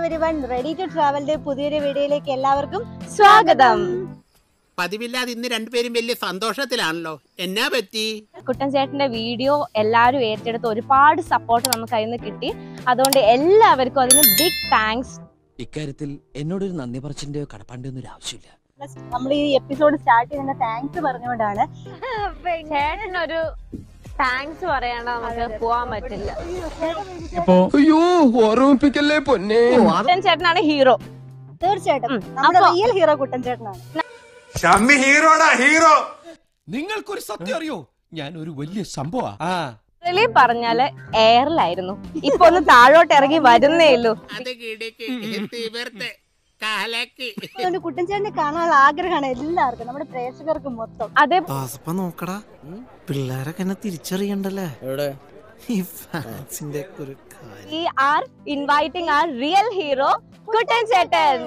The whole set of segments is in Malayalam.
എവരി വൺ റെഡി ടു ട്രാവലിന്റെ പുതിയൊരു വീഡിയോയിലേക്ക് എല്ലാവർക്കും സ്വാഗതം പതിവില്ലാതെ ഇന്ന് രണ്ടുപേരും വലിയ സന്തോഷത്തിലാണല്ലോ എന്നാ പറ്റി കുട്ടൻ ചേട്ടന്റെ വീഡിയോ എല്ലാവരും ഏറ്റെടുത്ത് ഒരുപാട് സപ്പോർട്ട് നമുക്ക് അതിൽ നിന്ന് കിട്ടി അതുകൊണ്ട് എല്ലാവർക്കും അതിന് ബിഗ് താങ്ക്സ് ഇക്കാര്യത്തിൽ എന്നോടൊരു നന്ദി പറച്ചിന്റെയോ കടപ്പാണ്ടിയോ ഒന്നും ഒരു ആവശ്യമില്ല നമ്മൾ ഈ എപ്പിസോഡ് സ്റ്റാർട്ട് ചെയ്യുന്ന താങ്ക്സ് പറഞ്ഞുകൊണ്ടാണ് ചേട്ടനൊരു താങ്ക്സ് പറയാണ്ട് നമുക്ക് പോവാൻ പറ്റില്ല അയ്യോ ഓർമ്മിപ്പിക്കല്ലേ പൊന്നെ കുട്ടൻ ചേട്ടനാണ് ഹീറോ തീർച്ചയായിട്ടും ഉം. നമ്മുടെ അപ്പൊ- റിയൽ ഹീറോ കുട്ടൻ ചേട്ടനാണ് ഷമ്മി ഹീറോടാ ഹീറോ നിങ്ങൾക്കൊരു സത്യം അറിയോ ഞാൻ ഒരു വലിയ സംഭവ ആ റിലി പറഞ്ഞാല് എയറിലായിരുന്നു ഇപ്പൊ ഒന്ന് താഴോട്ട് ഇറങ്ങി വരുന്നേ ഉള്ളൂ അത് കിടക്ക് തീവർത്ത് കാലക്ക് അതുകൊണ്ട് കുട്ടൻ ചേട്ടനെ കാണാനുള്ള ആഗ്രഹമാണ് എല്ലാവർക്കും നമ്മുടെ പ്രേക്ഷകർക്ക് മൊത്തം അതേ പാസപ്പ നോക്കടാ പിള്ളേരൊക്കെ എന്നെ തിരിച്ചറിയണ്ടല്ലേ എവിടെ ഈ ഫാൻസിന്റെ ഒക്കെ ഒരു കാര്യം we are inviting our real hero Kuttan ചേട്ടൻ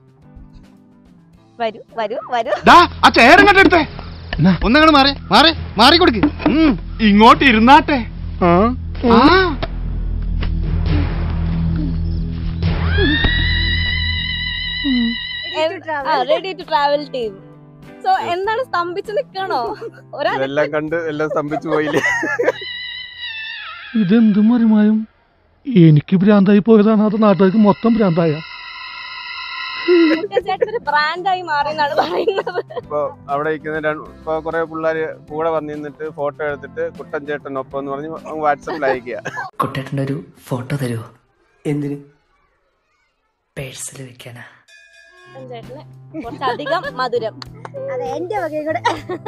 വരൂ വരൂ വരൂ ആ ചേരങ്ങോട്ട് എടുത്തേ ഒന്നങ്ങോട്ട് മാറി മാറി മാറി കൊടുക്ക് ഇങ്ങോട്ട് ഇരുന്നാട്ടെ ആ ready to travel team so എന്താണ് സ്തംഭിച്ച് നിൽക്കണോ ഒരാ ഇതെല്ലാം കണ്ട് എല്ലാം സ്തംഭിച്ചു പോയില്ലേ ഇതെന്ത് മറിമായും എനിക്ക് ഭ്രാന്തായി പോയതാണ് അത് നാട്ടുകാർക്ക് മൊത്തം ഭ്രാന്തായ കുട്ടൻ ചേട്ടൻ ഒരു ബ്രാൻഡായി മാറി എന്നാണ് പറയുന്നത് ഇപ്പൊ അവിടെ ഇരിക്കുന്ന രണ്ട് ഇപ്പൊ കുറെ പിള്ളേര് കൂടെ വന്നിരുന്നിട്ട് ഫോട്ടോ എടുത്തിട്ട് കുട്ടൻ ചേട്ടനൊപ്പം എന്ന് പറഞ്ഞ് വാട്സപ്പിൽ അയക്കുക കുട്ടേട്ടൻ്റെ ഒരു ഫോട്ടോ തരുമോ എന്തിന് പേഴ്സിൽ വെക്കാനാ കുട്ടൻ ചേട്ടന് കുറച്ചധികം മധുരം അതെ എന്റെ വകയും കൂടെ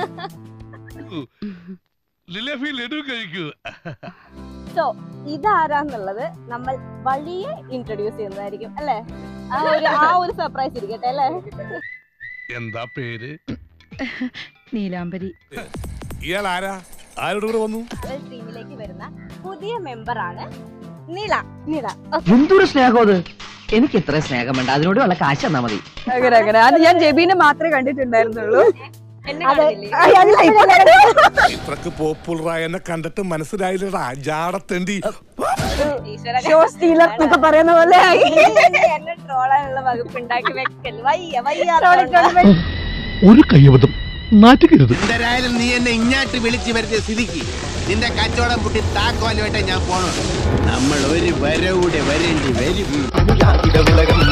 സോ ഇതാരാന്നുള്ളത് നമ്മൾ വഴിയെ ഇൻട്രൊഡ്യൂസ് ചെയ്യുന്നതായിരിക്കും അല്ലേ ആ ഒരു ആ ഒരു സർപ്രൈസ് ഇരിക്കട്ടെ അല്ലേ എന്താ പേര് നീലാംബരി ഇയാൾ ആരാ ആരോട് കൂടെ വന്നു ട്രാവൽ ടീമിലേക്ക് വരുന്ന പുതിയ മെമ്പറാണ് നീല നീല എന്തൊരു സ്നേഹം അത് എനിക്ക് ഇത്ര സ്നേഹം വേണ്ട അതിനോട് വല്ല കാശ് തന്നാ മതി അങ്ങനെ അങ്ങനെ അത് ഞാൻ ജെബീനെ മാത്രമേ കണ്ടിട്ടുണ്ടായിരുന്നുള്ളൂ എന്നെ അതെ കാണില്ലേ? ഇത്രക്ക് പോപ്പുലറായ എന്നെ കണ്ടിട്ട് മനസ്സിലായില്ലടാ ജാടത്തേണ്ടി ഈശ്വരനെ. ഷോ സ്റ്റീലർ എന്നൊക്കെ പറയുന്ന പോലെ ആയി. എന്നെ ട്രോളാനുള്ള വകുപ്പ് ഉണ്ടാക്കി വെക്കൽ വയ്യ വയ്യ ഒരു കയ്യബദ്ധം നാറ്റുകരുത് എന്തായാലും നീ എന്നെ ഇങ്ങാട്ട് വിളിച്ചു വരുത്തിയ സ്ഥിതിക്ക് നിന്റെ കച്ചവടം പൊട്ടി താക്കോലുമായിട്ട് ഞാൻ പോണു നമ്മൾ ഒരു വരവൂടെ വരേണ്ടി വരും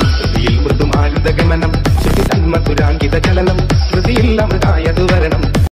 മൃദുമാരുതഗമനം ചലനം ശ്രുതിയിൽ അമൃതായതു വരണം